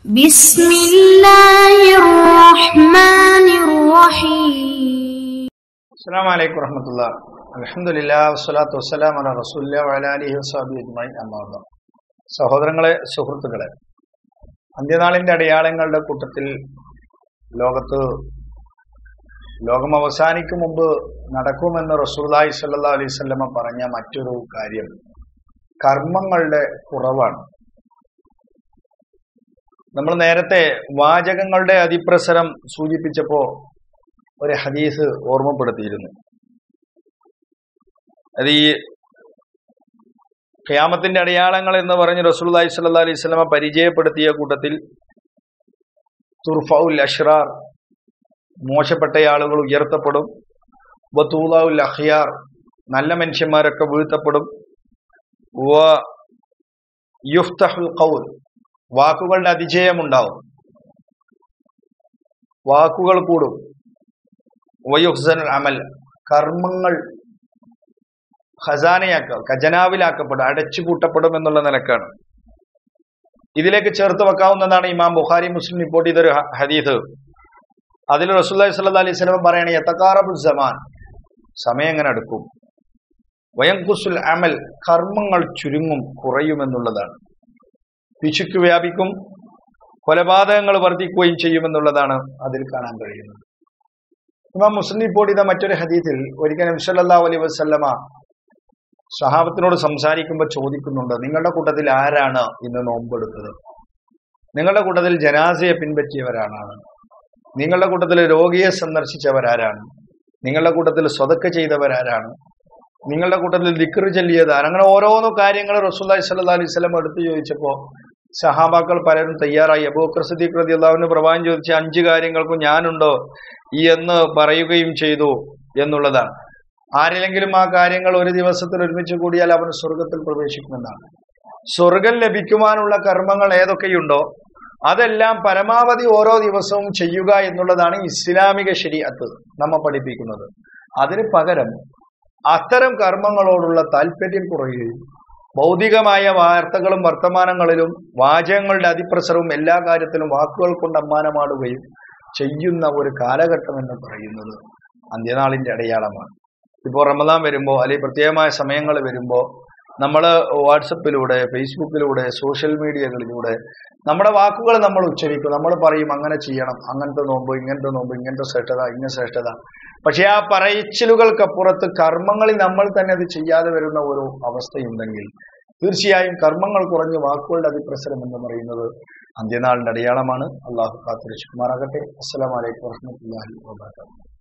بسم الله الرحمن الرحيم അസ്സാം വലൈക്കും വറഹമത്തുള്ള അലഹമുല്ലാ വസ്സലാത്തു വസ്സലാം അല റസൂല്ല വലാലിഹി വസാബി അജ്മൈൻ അമ്മാദ സഹോദരങ്ങളെ സുഹൃത്തുക്കളെ അന്ത്യനാളിന്റെ അടയാളങ്ങളുടെ കൂട്ടത്തിൽ ലോകത്ത് ലോകം അവസാനിക്കും മുമ്പ് നടക്കുമെന്ന് റസൂലായി സല്ലാ അലൈഹി സ്വല്ലമ പറഞ്ഞ മറ്റൊരു കാര്യം കർമ്മങ്ങളുടെ കുറവാണ് നമ്മൾ നേരത്തെ വാചകങ്ങളുടെ അതിപ്രസരം സൂചിപ്പിച്ചപ്പോ ഒരു ഹദീസ് ഓർമ്മപ്പെടുത്തിയിരുന്നു അത് ഈ ഖിയാമത്തിന്റെ അടയാളങ്ങൾ എന്ന് പറഞ്ഞ് റസൂലുള്ളാഹി സ്വല്ലല്ലാഹി അലൈഹി വസല്ലമ പരിചയപ്പെടുത്തിയ കൂട്ടത്തിൽ തുർഫൗൽ അഷ്റാർ മോശപ്പെട്ട ആളുകൾ ഉയർത്തപ്പെടും വതൂലാഉൽ അഖ്യാർ നല്ല മനുഷ്യന്മാരൊക്കെ വീഴ്ത്തപ്പെടും വ യുഫ്തഹുൽ ഖൗൽ വാക്കുകളുടെ അതിജയമുണ്ടാവും വാക്കുകൾ കൂടും വയുഹ്സൻ അമൽ കർമ്മങ്ങൾ ഖസാനയാക്ക ഖജനാവിലാക്കപ്പെടും അടച്ചുപൂട്ടപ്പെടും എന്നുള്ള നിലക്കാണ് ഇതിലേക്ക് ചേർത്ത് വെക്കാവുന്നതാണ് ഇമാം ബുഖാരി മുസ്ലിം റിപ്പോർട്ട് ചെയ്തൊരു ഹ- ഹദീസ് അതിൽ റസൂല്ലി സ്വല്ലി അലൈഹി സ്വലം പറയണ യത്തക്കാറബു സമാൻ സമയം എങ്ങനെ അടുക്കും വയങ്കുസുൽ അമൽ കർമ്മങ്ങൾ ചുരുങ്ങും കുറയുമെന്നുള്ളതാണ് പിശുക്ക് വ്യാപിക്കും കൊലപാതകങ്ങൾ വർദ്ധിക്കുകയും ചെയ്യുമെന്നുള്ളതാണ് അതിൽ കാണാൻ കഴിയുന്നത് ഇമാം മുസ്ലിം റിപ്പോർട്ട് ചെയ്ത മറ്റൊരു ഹദീത്തിൽ ഒരിക്കൽ നബ്സല്ലാ അലൈഹി വസല്ലമ സഹാബത്തിനോട് സംസാരിക്കുമ്പോൾ ചോദിക്കുന്നുണ്ട് നിങ്ങളുടെ കൂട്ടത്തിൽ ആരാണ് ഇന്ന് നോമ്പെടുത്തത് നിങ്ങളുടെ കൂട്ടത്തിൽ ജനാസയെ പിൻപറ്റിയവരാണ് നിങ്ങളുടെ കൂട്ടത്തിൽ രോഗിയെ സന്ദർശിച്ചവരാരാണ് നിങ്ങളുടെ കൂട്ടത്തിൽ സ്വതക്ക ചെയ്തവരാരാണ് നിങ്ങളുടെ കൂട്ടത്തിൽ ദിക്ർ ചൊല്ലിയതാണ് അങ്ങനെ ഓരോന്നോ കാര്യങ്ങൾ റസൂല്ലി സ്വല്ലാ അലൈഹി സ്വലം എടുത്തു ചോദിച്ചപ്പോ സഹാബാക്കൾ പലരും തയ്യാറായി അബൂക്കർ സിദ്ദീഖ് റതി അള്ളാഹുവിന് പ്രഭാവം ചോദിച്ച അഞ്ച് കാര്യങ്ങൾക്കും ഞാനുണ്ടോ ഈ എന്ന് പറയുകയും ചെയ്തു എന്നുള്ളതാണ് ആരിലെങ്കിലും ആ കാര്യങ്ങൾ ഒരു ദിവസത്തിൽ ഒരുമിച്ച് കൂടിയാൽ അവൻ സ്വർഗത്തിൽ പ്രവേശിക്കുമെന്നാണ് സ്വർഗം ലഭിക്കുവാനുള്ള കർമ്മങ്ങൾ ഏതൊക്കെയുണ്ടോ അതെല്ലാം പരമാവധി ഓരോ ദിവസവും ചെയ്യുക എന്നുള്ളതാണ് ഇസ്ലാമിക ശരീഅത്ത് നമ്മ പഠിപ്പിക്കുന്നത് അതിന് പകരം അത്തരം കർമ്മങ്ങളോടുള്ള താല്പര്യം കുറയുകയും ഭൗതികമായ വാർത്തകളും വർത്തമാനങ്ങളിലും വാചകങ്ങളുടെ അതിപ്രസരവും എല്ലാ കാര്യത്തിലും വാക്കുകൾ കൊണ്ട് അമ്മാനമാടുകയും ചെയ്യുന്ന ഒരു കാലഘട്ടം എന്ന് പറയുന്നത് അന്ത്യനാളിന്റെ അടയാളമാണ് ഇപ്പോൾ റമദാൻ വരുമ്പോൾ അല്ലെങ്കിൽ പ്രത്യേകമായ സമയങ്ങൾ വരുമ്പോൾ നമ്മൾ വാട്സപ്പിലൂടെ ഫേസ്ബുക്കിലൂടെ സോഷ്യൽ മീഡിയകളിലൂടെ നമ്മുടെ വാക്കുകൾ നമ്മൾ ഉച്ചരിക്കും നമ്മൾ പറയും അങ്ങനെ ചെയ്യണം അങ്ങനത്തെ നോമ്പ് ഇങ്ങനത്തെ നോമ്പ് ഇങ്ങനത്തെ ശ്രേഷ്ഠത ഇങ്ങനെ ശ്രേഷ്ഠത പക്ഷെ ആ പറയിച്ചിലുകൾക്കപ്പുറത്ത് കർമ്മങ്ങളിൽ നമ്മൾ തന്നെ അത് ചെയ്യാതെ വരുന്ന ഒരു അവസ്ഥയുണ്ടെങ്കിൽ തീർച്ചയായും കർമ്മങ്ങൾ കുറഞ്ഞ് വാക്കുകളുടെ അതിപ്രസരം എന്ന് പറയുന്നത് അന്ത്യനാളിന്റെ അടയാളമാണ് അള്ളാഹു കാത്തിരക്ഷിക്കുമാറാകട്ടെ അസ്സലാമലൈക്കും വാഹമത്തല്ലാഹി വാബർക്കാത്തു